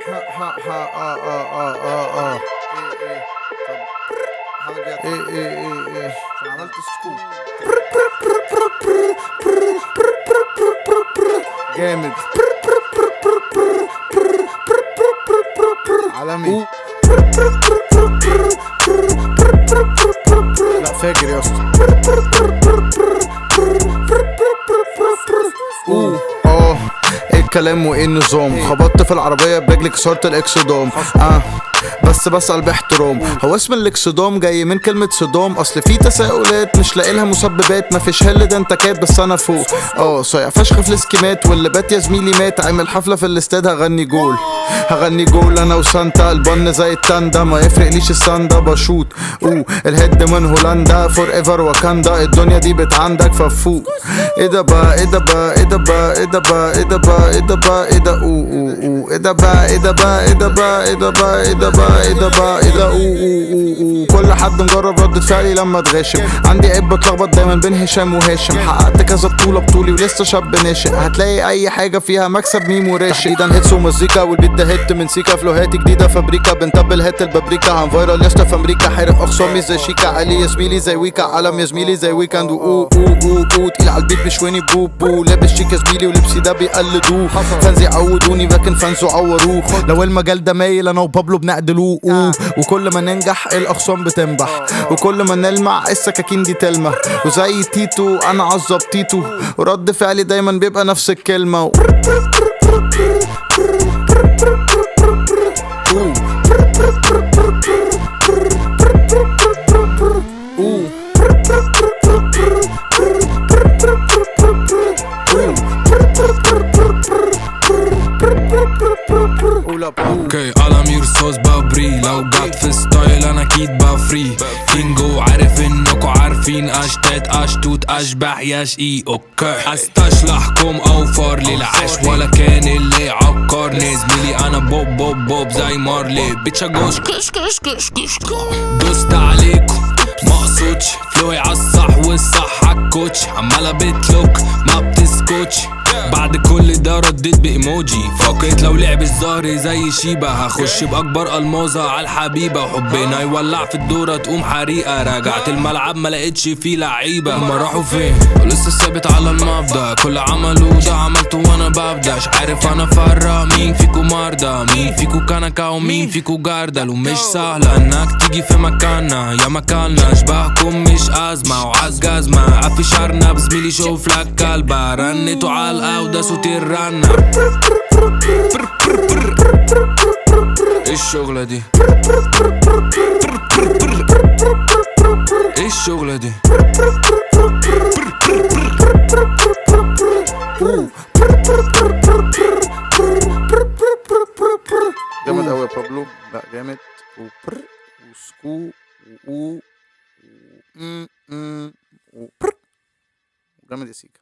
ها ها ها اه اه اه اه اه ايه ايه طب هعمل بيها ايه ايه ايه ايه عشان عملت سكوب جامد عالمي لا فاجر يا اسطى اوه اه ايه الكلام وايه النظام خبطت في العربيه برجلي كسرت الاكسدام اه بس بسأل باحترام هو اسم الاكسدام جاي من كلمة صدام اصل في تساؤلات مش لاقي لها مسببات مفيش هل ده انت كات بس انا فوق اه صايع فشخ في الاسكيمات واللي بات يا زميلي مات عامل حفلة في الاستاد هغني جول هغني جول انا وسانتا البن زي التاندا ما يفرقليش الساندا بشوط اوه الهيد من هولندا فور ايفر واكاندا الدنيا دي بتعندك ففوق ايه ده بقى ايه ده بقى ايه ده بقى ايه ده بقى ايه ده بقى ايه ده بقى ايه ده اوه اوه اوه ايه ده بقى ايه ده بقى ايه ده بقى ايه ده بقى ايه ده بقى ايه ده بقى ايه ده اوه اوه اوه اوه كل حد مجرب ردة فعلي لما اتغاشم عندي عيب بتلخبط دايما بين هشام وهاشم حققت كذا بطولة بطولي ولسه شاب ناشئ هتلاقي اي حاجة فيها مكسب ميم وراشق تحديدا هيتس ومزيكا والبيت ده هيت من سيكا فلوهاتي جديدة فابريكا بنتبل هيت البابريكا هنفايرال يسطا في امريكا حارق اخصامي زي شيكا علي يا زميلي زي ويكا علم يا زميلي زي ويكاند واو اوه اوه اوه تقيل على البيت بشواني بو بو لابس شيك يا زميلي ولبسي ده بيقلدوه فانز يعودوني لكن فانز عوروه لو المجال ده مايل انا وبابلو بنعدلوه اوه وكل ما ننجح الاخصام بتنبح وكل ما نلمع السكاكين دي تلمع وزي تيتو انا عظب تيتو ورد فعلي دايما بيبقى نفس الكلمه و... أوه. أوه. قول أب أوه. اوكي على مير صوص بابري لو جت في ستايل انا اكيد بفري كينجو عارف انكوا عارفين اشتات اشتوت اشبح يا شقي اوكي استشلحكم اوفر للعش ولا كان اللي عكرني زميلي انا بوب بوب بوب زي مارلي بيتشا جوش كش كش كش كش دوست عليكم مقصودش فلوي عالصح والصح عالكوتش عمالة بتلوك ما بتسكتش بعد كل ده رديت بايموجي فكرت لو لعب الظهر زي شيبة هخش باكبر الموزة على الحبيبة وحبنا يولع في الدورة تقوم حريقة راجعت الملعب ما لقيتش فيه لعيبة هما راحوا فين ولسه ثابت على المبدأ كل عملوا ده عملته وانا ببدأ مش عارف انا فرق مين فيكو مرضى مين فيكو كنكة ومين فيكو جردل ومش سهلة انك تيجي في مكاننا يا مكاننا اشباهكم مش ازمة وعز جزمة قفش ارنب زميلي شوف لك كلبة رنتوا علقة وده صوت الرنة ايه الشغلة دي ايه الشغلة دي جامد قوي يا بابلو لا جامد وبر وسكو و و م- م- وبر جامد يا سيكا